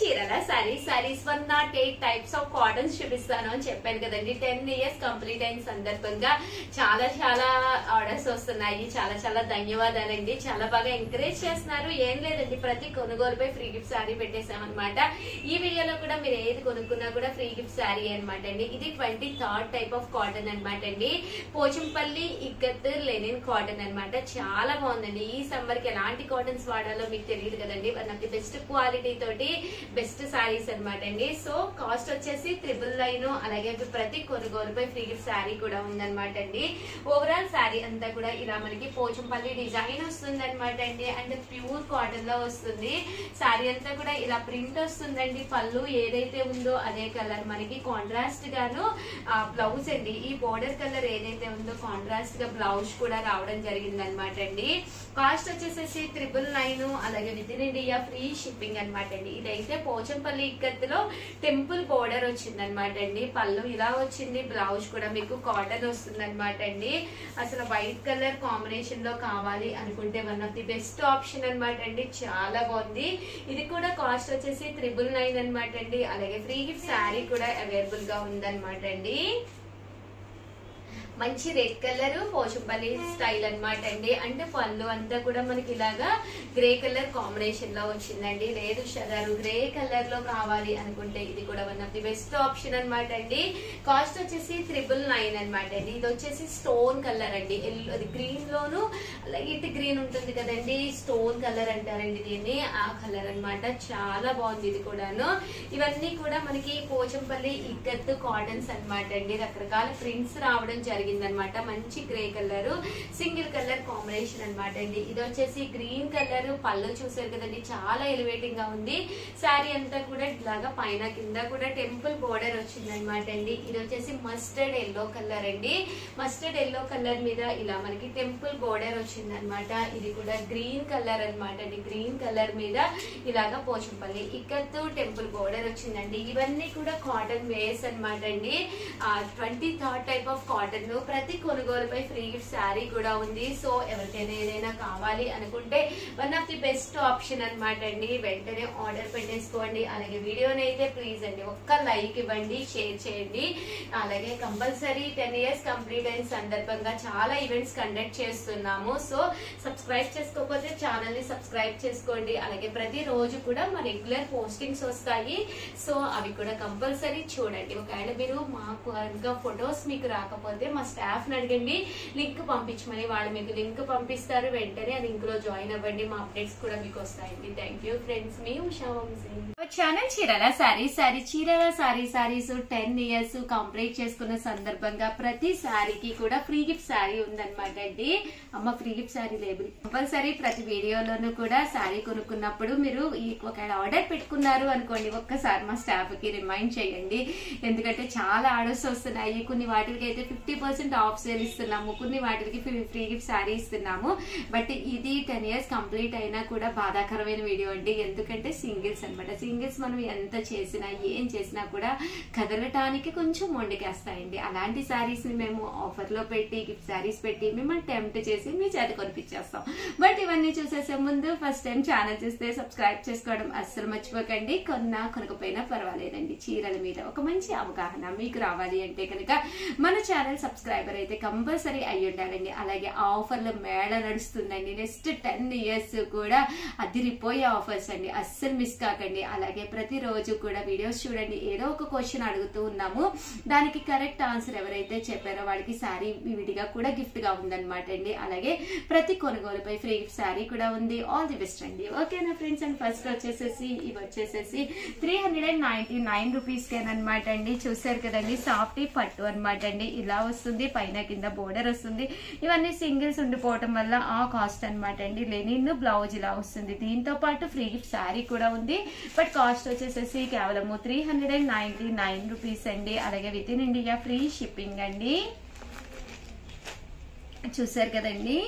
చీరల saris saris one nought eight types of cottons చూపిస్తాను అని చెప్పాను కదండి టెన్ ఇయర్స్ కంప్లీట్ అయిన సందర్భంగా చాలా చాలా ఆర్డర్స్ వస్తున్నాయి చాలా చాలా ధన్యవాదాలండి చాలా బాగా ఎంకరేజ్ చేస్తున్నారు ఏం లేదండి ప్రతి కొనుగోలుపై ఫ్రీ గిఫ్ట్ శారీ పెట్టేశామన్నమాట ఈ వీడియోలో కూడా మీరు ఏది కొనుక్కున్నా కూడా ఫ్రీ గిఫ్ట్ శారీ అనమాట అండి ఇది twenty third type of cotton అనమాట అండి పోచంపల్లి ఇక్కత్ లెనిన్ కాటన్ అన్నమాట చాలా బాగుందండి ఈ సమ్మర్ కి ఎలాంటి కాటన్స్ వాడాలో మీకు తెలియదు కదండి one of the best quality తోటి బెస్ట్ శారీస్ అనమాట అండి సో కాస్ట్ వచ్చేసి త్రిబుల్ లైన్ అలాగే ప్రతి కొనుగోలుపై ఫ్రీ గిఫ్ట్ శారీ కూడా ఉందన్నమాట అండి ఓవరాల్ శారీ అంతా కూడా ఇలా మనకి పోచంపల్లి డిజైన్ వస్తుంది అనమాట అండి అండ్ ప్యూర్ కాటన్ లో వస్తుంది శారీ అంతా కూడా ఇలా ప్రింట్ వస్తుందండి పళ్ళు ఏదైతే ఉందో అదే కలర్ మనకి కాంట్రాస్ట్ గాను బ్లౌజ్ అండి ఈ బోర్డర్ కలర్ ఏదైతే ఉందో కాంట్రాస్ట్ గా బ్లౌజ్ కూడా రావడం జరిగింది అనమాట అండి కాస్ట్ వచ్చేసేసి త్రిబుల్ నైన్ అలాగే with in India free shipping అనమాట అండి ఇదైతే పోచంపల్లి ఇక్కత్తులో టెంపుల్ బోర్డర్ వచ్చింది అనమాట అండి పళ్ళు ఇలా వచ్చింది బ్లౌజ్ కూడా మీకు కాటన్ వస్తుంది అనమాట అండి అసలు వైట్ కలర్ కాంబినేషన్ లో కావాలి అనుకుంటే one of the best option అనమాట అండి చాలా బాగుంది ఇది కూడా కాస్ట్ వచ్చేసి త్రిబుల్ నైన్ అనమాట అండి అలాగే ఫ్రీ గిఫ్ట్ శారీ కూడా అవైలబుల్ గా ఉందన్నమాట అండి మంచి రెడ్ కలర్ పోచంపల్లి స్టైల్ అన్నమాట అండి అంటే పళ్ళు అంతా కూడా మనకి ఇలాగా గ్రే కలర్ కాంబినేషన్ లో వచ్చిందండి లేదు షగారు గ్రే కలర్ లో కావాలి అనుకుంటే ఇది కూడా one of the best option అన్నమాట అండి కాస్ట్ వచ్చేసి త్రిబుల్ నైన్ అనమాట అండి ఇది వచ్చేసి స్టోన్ కలర్ అండి ఎల్లో అది గ్రీన్ లోను లైట్ గ్రీన్ ఉంటుంది కదండి స్టోన్ కలర్ అంటారండి దీన్ని ఆ కలర్ అన్నమాట చాలా బాగుంది ఇది కూడాను ఇవన్నీ కూడా మనకి పోచంపల్లి ఇక్కత్ కాటన్స్ అన్నమాట అండి రకరకాల ప్రింట్స్ రావడం జరిగిందనమాట మంచి grey colour single colour combination అన్నమాట అండి ఇది వచ్చేసి గ్రీన్ కలర్ పళ్ళు చూసారు కదండి చాలా ఎలివేటింగ్ గా ఉంది శారీ అంతా కూడా ఇట్లాగా పైన కింద కూడా టెంపుల్ బోర్డర్ వచ్చింది అనమాట అండి ఇది వచ్చేసి మస్టర్డ్ ఎల్లో కలర్ అండి మస్టర్డ్ ఎల్లో కలర్ మీద ఇలా మనకి టెంపుల్ బోర్డర్ వచ్చింది అనమాట ఇది కూడా గ్రీన్ కలర్ అన్నమాట అండి గ్రీన్ కలర్ మీద ఇలాగా పోచంపల్లి ఇక్కత్తు టెంపుల్ బోర్డర్ వచ్చిందండి ఇవన్నీ కూడా కాటన్ వేస్ అన్నమాట అండి twenty third type of cotton ప్రతి కొనుగోలుపై ఫ్రీ గిఫ్ట్ శారీ కూడా ఉంది సో ఎవరికైనా ఏదైనా కావాలి అనుకుంటే one of the best option అన్నమాట అండి వెంటనే ఆర్డర్ పెట్టేసుకోండి అలాగే వీడియోని అయితే ప్లీజ్ అండి ఒక్క లైక్ ఇవ్వండి షేర్ చేయండి అలాగే కంపల్సరీ టెన్ ఇయర్స్ కంప్లీట్ అయిన సందర్భంగా చాలా ఈవెంట్స్ కండక్ట్ చేస్తున్నాము సో సబ్స్క్రైబ్ చేసుకోకపోతే ఛానల్ ని సబ్స్క్రైబ్ చేసుకోండి అలాగే ప్రతి రోజు కూడా మా రెగ్యులర్ పోస్టింగ్స్ వస్తాయి సో అవి కూడా కంపల్సరీ చూడండి ఒకవేళ మీరు మాకు ఇంకా ఫొటోస్ మీకు రాకపోతే మా స్టాఫ్ ని అడగండి లింక్ పంపించమని వాళ్ళు మీకు లింక్ పంపిస్తారు వెంటనే ఆ లింక్ లో జాయిన్ అవ్వండి మా అప్డేట్స్ కూడా మీకు వస్తాయండి థ్యాంక్ యూ ఫ్రెండ్స్ మీ ఉషా వంశీ ఛానల్ చీరల సారీ సారీ చీరల sari saris ten years complete చేసుకున్న సందర్భంగా ప్రతి సారీకి కూడా ఫ్రీ గిఫ్ట్ సారీ ఉందన్నమాట అండి అమ్మ free gift sari label compulsory ప్రతి వీడియోలోనూ కూడా సారీ కొనుక్కున్నప్పుడు మీరు ఈ ఒకవేళ ఆర్డర్ పెట్టుకున్నారు అనుకోండి ఒక్కసారి మా స్టాఫ్ కి రిమైండ్ చేయండి ఎందుకంటే చాలా ఆర్డర్స్ వస్తున్నాయి కొన్ని వాటికి అయితే ఫిఫ్టీ పర్సెంట్ ఆఫ్ సేల్ ఇస్తున్నాము కొన్ని వాటికి ఫ్రీ గిఫ్ట్ సారీ ఇస్తున్నాము బట్ ఇది టెన్ ఇయర్స్ కంప్లీట్ అయినా కూడా బాధాకరమైన వీడియో అండి ఎందుకంటే సింగిల్స్ అన్నమాట సింగిల్స్ మనం ఎంత చేసినా ఏం చేసినా కూడా కదలటానికి కొంచెం మొండికేస్తాయండి అలాంటి శారీస్ ని మేము ఆఫర్ లో పెట్టి గిఫ్ట్ శారీస్ పెట్టి మిమ్మల్ని టెంప్ట్ చేసి మీ చేత కొనిపించేస్తాం బట్ ఇవన్నీ చూసేసే ముందు ఫస్ట్ టైం ఛానల్ చూస్తే సబ్స్క్రైబ్ చేసుకోవడం అస్సలు మర్చిపోకండి కొన్నా కొనకపోయినా పర్వాలేదండి చీరల మీద ఒక మంచి అవగాహన మీకు రావాలి అంటే కనుక మన ఛానల్ సబ్స్క్రైబర్ అయితే కంపల్సరీ అయి ఉండాలండి అలాగే ఆ ఆఫర్లో మేళ నడుస్తుందండి నెక్స్ట్ టెన్ ఇయర్స్ కూడా అదిరిపోయే ఆఫర్స్ అండి అస్సలు మిస్ కాకండి అలాగే ప్రతిరోజు కూడా వీడియోస్ చూడండి ఏదో ఒక క్వశ్చన్ అడుగుతూ ఉన్నాము దానికి కరెక్ట్ ఆన్సర్ ఎవరైతే చెప్పారో వాళ్ళకి శారీ విడిగా కూడా గిఫ్ట్ గా ఉందన్నమాట అండి అలాగే ప్రతి కొనుగోలుపై ఫ్రీ గిఫ్ట్ శారీ కూడా ఉంది ఆల్ ది బెస్ట్ అండి ఓకేనా ఫ్రెండ్స్ అండ్ ఫస్ట్ వచ్చేసేసి ఇవి వచ్చేసేసి three hundred and ninety nine rupees అనమాట అండి చూసారు కదండి సాఫ్టీ పట్టు అనమాట అండి ఇలా వస్తుంది పైన కింద బోర్డర్ వస్తుంది ఇవన్నీ సింగిల్స్ ఉండిపోవటం వల్ల ఆ కాస్ట్ అనమాట అండి లెనిన్ బ్లౌజ్ ఇలా వస్తుంది దీంతో పాటు ఫ్రీ గిఫ్ట్ శారీ కూడా ఉంది బట్ కాస్ట్ వచ్చేసేసి కేవలము three hundred and ninety nine rupees అండి అలాగే with in India free shipping అండి చూసారు కదండి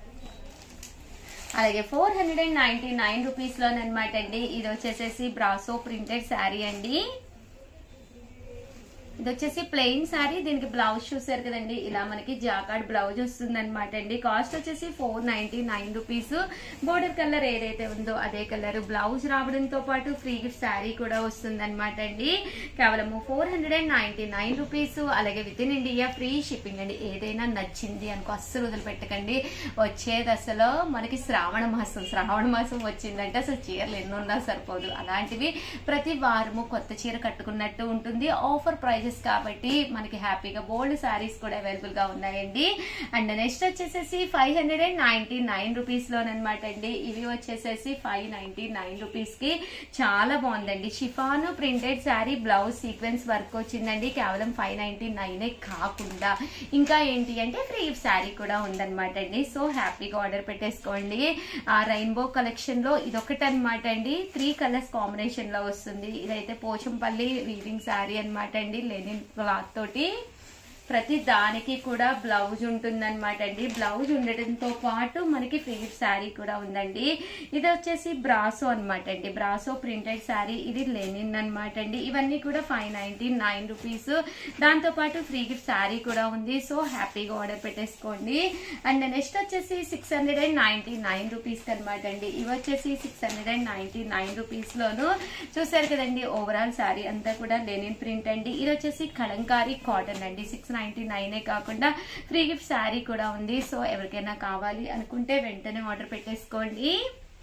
అలాగే four hundred and ninety nine rupees లోనమాట అండి ఇది వచ్చేసేసి బ్రాసో ప్రింటెడ్ శారీ అండి ఇది వచ్చేసి ప్లెయిన్ సారీ దీనికి బ్లౌజ్ చూసారు కదండి ఇలా మనకి జాకార్డ్ బ్లౌజ్ వస్తుంది అనమాట అండి కాస్ట్ వచ్చేసి four ninety nine rupees border colour ఏదైతే ఉందో అదే కలర్ బ్లౌజ్ రావడంతో పాటు ఫ్రీ గిఫ్ట్ శారీ కూడా వస్తుంది అనమాట అండి కేవలము four hundred and ninety nine rupees అలాగే with in India free shipping అండి ఏదైనా నచ్చింది అనుకో అస్సలు వదిలిపెట్టకండి వచ్చేది అసలు మనకి శ్రావణ మాసం శ్రావణ మాసం వచ్చిందంటే అసలు చీరలు ఎన్నున్నా సరిపోదు అలాంటివి ప్రతి వారము కొత్త చీర కట్టుకున్నట్టు ఉంటుంది ఆఫర్ ప్రైజెస్ కాబట్టి మనకి హ్యాపీగా బోల్డ్ శారీస్ కూడా అవైలబుల్ గా ఉన్నాయండి అండ్ నెక్స్ట్ వచ్చేసేసి five hundred and ninety nine rupees లోనమాట అండి ఇవి వచ్చేసేసి ఫైవ్ నైన్టీ నైన్ రూపీస్ కి చాలా బాగుందండి chiffon printed sari blouse sequence work వచ్చిందండి కేవలం ఫైవ్ నైన్టీ నైనే కాకుండా ఇంకా ఏంటి అంటే ఫ్రీ శారీ కూడా ఉందన్నమాట అండి సో హ్యాపీగా ఆర్డర్ పెట్టేసుకోండి ఆ రెయిన్బో కలెక్షన్ లో ఇదొకటి అనమాట అండి త్రీ కలర్స్ కాంబినేషన్ లో వస్తుంది ఇదైతే పోచంపల్లి వీవింగ్ శారీ అనమాట అండి లెనిన్ క్లాత్ తోటి ప్రతి దానికి కూడా బ్లౌజ్ ఉంటుందన్నమాట అండి బ్లౌజ్ ఉండటంతో పాటు మనకి ఫ్రీ శారీ కూడా ఉందండి ఇది వచ్చేసి బ్రాసో అనమాట అండి బ్రాసో ప్రింటెడ్ శారీ ఇది లెనిన్ అనమాట అండి ఇవన్నీ కూడా ఫైవ్ నైన్టీ నైన్ రూపీస్ దాంతో పాటు ఫ్రీ గిఫ్ట్ శారీ కూడా ఉంది సో హ్యాపీగా ఆర్డర్ పెట్టేసుకోండి అండ్ నెక్స్ట్ వచ్చేసి six hundred and ninety nine rupees అనమాట అండి ఇవి వచ్చేసి six hundred and ninety nine rupees లోను చూసారు కదండి ఓవరాల్ శారీ అంతా కూడా లెనిన్ ప్రింట్ అండి ఇది వచ్చేసి కలంకారీ కాటన్ అండి సిక్స్ నైన్టీ నైనే కాకుండా ఫ్రీ గిఫ్ట్ శారీ కూడా ఉంది సో ఎవరికైనా కావాలి అనుకుంటే వెంటనే ఆర్డర్ పెట్టేసుకోండి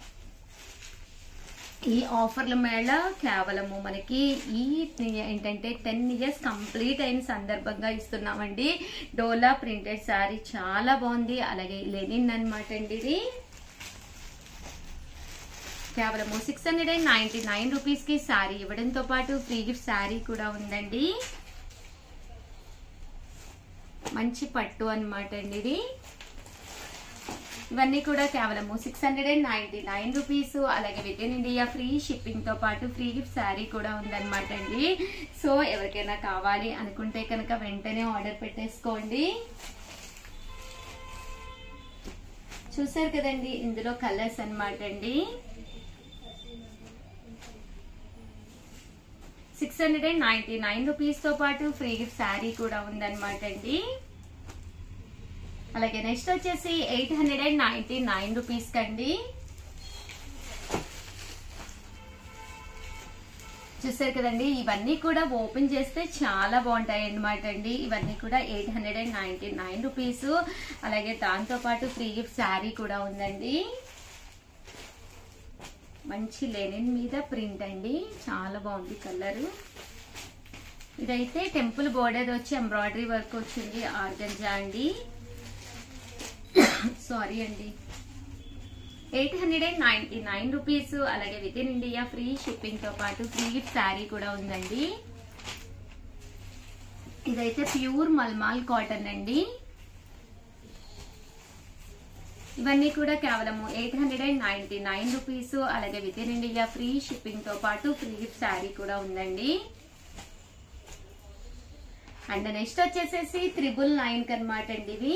ఈ ఆఫర్ల మేళ కేవలము మనకి ఈ ఏంటంటే టెన్ ఇయర్స్ కంప్లీట్ అయిన సందర్భంగా ఇస్తున్నామండి డోలా ప్రింటెడ్ శారీ చాలా బాగుంది అలాగే లెనిన్ అనమాట అండి ఇది కేవలము six hundred and ninety nine rupees కి శారీ ఇవ్వడంతో పాటు ఫ్రీ గిఫ్ట్ శారీ కూడా ఉందండి మంచి పట్టు అనమాట అండి ఇది ఇవన్నీ కూడా కేవలము six hundred and ninety nine rupees అలాగే with in India free shipping తో పాటు ఫ్రీ గిఫ్ట్ శారీ కూడా ఉందన్నమాట అండి సో ఎవరికైనా కావాలి అనుకుంటే కనుక వెంటనే ఆర్డర్ పెట్టేసుకోండి చూసారు కదండి ఇందులో కలర్స్ అన్నమాట అండి six hundred and ninety nine rupees తో పాటు ఫ్రీ గిఫ్ట్ శారీ కూడా ఉందన్నమాట అండి అలాగే నెక్స్ట్ వచ్చేసి eight hundred and ninety nine rupees కండి చూసారు కదండి ఇవన్నీ కూడా ఓపెన్ చేస్తే చాలా బాగుంటాయి అన్నమాట అండి ఇవన్నీ కూడా eight hundred and ninety nine rupees అలాగే దాంతో పాటు ఫ్రీ గిఫ్ట్ శారీ కూడా ఉందండి మంచి లెనిన్ మీద ప్రింట్ అండి చాలా బాగుంది కలర్ ఇదైతే టెంపుల్ బోర్డర్ వచ్చి ఎంబ్రాయిడరీ వర్క్ వచ్చింది ఆర్గంజా అండి సారీ అండి eight hundred and ninety nine rupees అలాగే with in India free shipping తో పాటు ఫ్రీ గిఫ్ట్ శారీ కూడా ఉందండి ఇదైతే ప్యూర్ మల్మాల్ కాటన్ అండి ఇవన్నీ కూడా కేవలము eight hundred and ninety nine rupees అలాగే with in India free shipping తో పాటు ఫ్రీ గిఫ్ట్ శారీ కూడా ఉందండి అండ్ నెక్స్ట్ వచ్చేసేసి త్రిబుల్ నైన్ కనమాట అండి ఇవి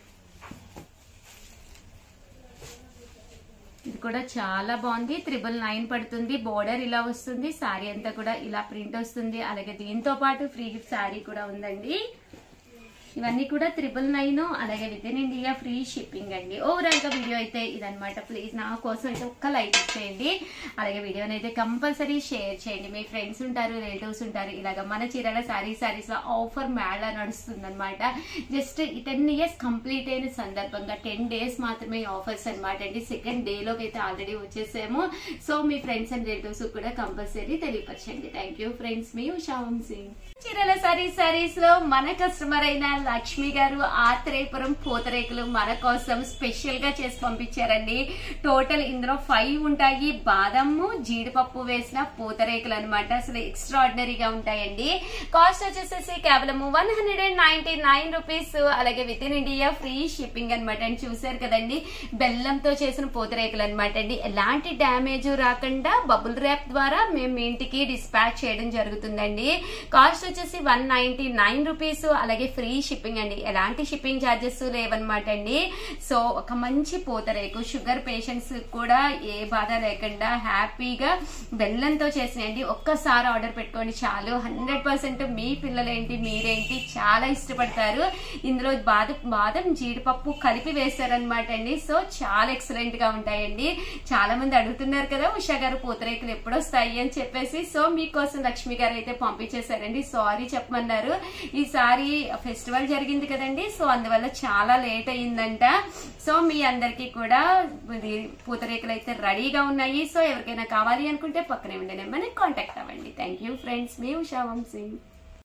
ఇది కూడా చాలా బాగుంది త్రిబుల్ నైన్ పడుతుంది బోర్డర్ ఇలా వస్తుంది శారీ అంతా కూడా ఇలా ప్రింట్ వస్తుంది అలాగే దీంతో పాటు ఫ్రీ గిఫ్ట్ శారీ కూడా ఉందండి ఇవన్నీ కూడా త్రిబుల్ నైన్ అలాగే with in India free shipping అండి ఓవరాల్ గా వీడియో అయితే ఇదనమాట ప్లీజ్ నా కోసం అయితే ఒక్క లైక్ ఇచ్చేయండి అలాగే వీడియోని అయితే కంపల్సరీ షేర్ చేయండి మీ ఫ్రెండ్స్ ఉంటారు రిలేటివ్స్ ఉంటారు ఇలాగ మన చీరల శారీ శారీస్ లో ఆఫర్ మేళ నడుస్తుంది అనమాట జస్ట్ టెన్ ఇయర్స్ కంప్లీట్ అయిన సందర్భంగా టెన్ డేస్ మాత్రమే ఆఫర్స్ అనమాట అండి సెకండ్ డే లోకి అయితే ఆల్రెడీ వచ్చేసాము సో మీ ఫ్రెండ్స్ అండ్ రిలేటివ్స్ కూడా కంపల్సరీ తెలియపరచండి థ్యాంక్ యూ ఫ్రెండ్స్ మీ ఉషా వంశీ చీరల సారీ సారీస్ లో మన కస్టమర్ అయిన లక్ష్మి గారు ఆత్రేయపురం పూతరేకులు మన కోసం స్పెషల్ గా చేసి పంపించారండి టోటల్ ఇందులో ఫైవ్ ఉంటాయి బాదము జీడిపప్పు వేసిన పూతరేకులు అనమాట అసలు ఎక్స్ట్రా ఆర్డినరీగా ఉంటాయండి కాస్ట్ వచ్చేసేసి కేవలం one hundred and ninety nine rupees అలాగే with in India free shipping అనమాట అండి చూసారు కదండి బెల్లంతో చేసిన పూతరేకులు అనమాట అండి ఎలాంటి డ్యామేజ్ రాకుండా బబుల్ ర్యాప్ ద్వారా మేము మీ ఇంటికి డిస్పాచ్ చేయడం జరుగుతుందండి కాస్ట్ వచ్చేసి వన్ నైన్టీ నైన్ రూపీస్ అలాగే ఫ్రీ షిప్పింగ్ అండి ఎలాంటి షిప్పింగ్ ఛార్జెస్ లేవన్నమాట అండి సో ఒక మంచి పూతరేకు షుగర్ పేషెంట్స్ కూడా ఏ బాధ లేకుండా హ్యాపీగా బెల్లంతో చేసినండి ఒక్కసారి ఆర్డర్ పెట్టుకోండి చాలు హండ్రెడ్ పర్సెంట్ మీ పిల్లలేంటి మీరేంటి చాలా ఇష్టపడతారు ఇందులో బాదం బాదం జీడిపప్పు కలిపి వేస్తారనమాట అండి సో చాలా ఎక్సలెంట్ గా ఉంటాయండి చాలా మంది అడుగుతున్నారు కదా ఉషా గారు పూతరేకులు ఎప్పుడు వస్తాయి అని చెప్పేసి సో మీకోసం లక్ష్మి గారు అయితే పంపించేశారండి సారీ చెప్పమన్నారు ఈసారి ఫెస్టివల్ జరిగింది కదండి సో అందువల్ల చాలా లేట్ అయ్యిందంట సో మీ అందరికీ కూడా ఇది పూతరేకులు అయితే రెడీగా ఉన్నాయి సో ఎవరికైనా కావాలి అనుకుంటే పక్కనే ఉండే నెంబర్ని కాంటాక్ట్ అవ్వండి థ్యాంక్ యూ ఫ్రెండ్స్ మీ ఉషా వంశీ